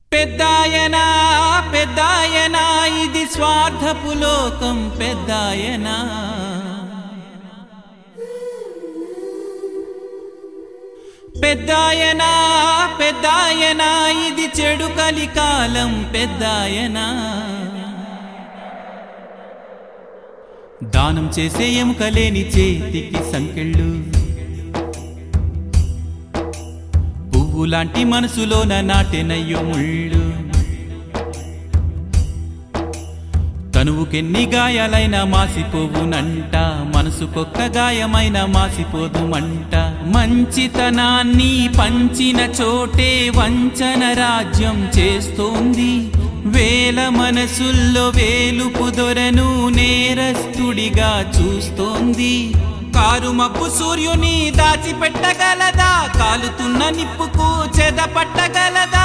పెద్దాయనా పెద్దాయనా ఇది స్వార్థపు లోకం పెద్దాయనా పెద్దాయనా పెద్దాయనా ఇది చెడు కలికాలం పెద్దాయనా దానం చేసే ఎముకలేని చేతికి సంకెళ్ళు పువ్వు లాంటి మనసులోన నాటెనయ్యో ముళ్ళు తనువుకెన్ని గాయాలైనా మాసిపోవునంట మనసుకొక్క గాయమైన మాసిపోదు మంట మంచితనాన్ని పంచిన చోటే వంచన రాజ్యం చేస్తోంది వేల మనసుల్లో వేలుపు దొరను నేరస్తుడిగా చూస్తోంది కారు మబ్బు సూర్యుని దాచిపెట్టగలదా కాలుతున్న నిప్పుకు చెదపట్టగలదా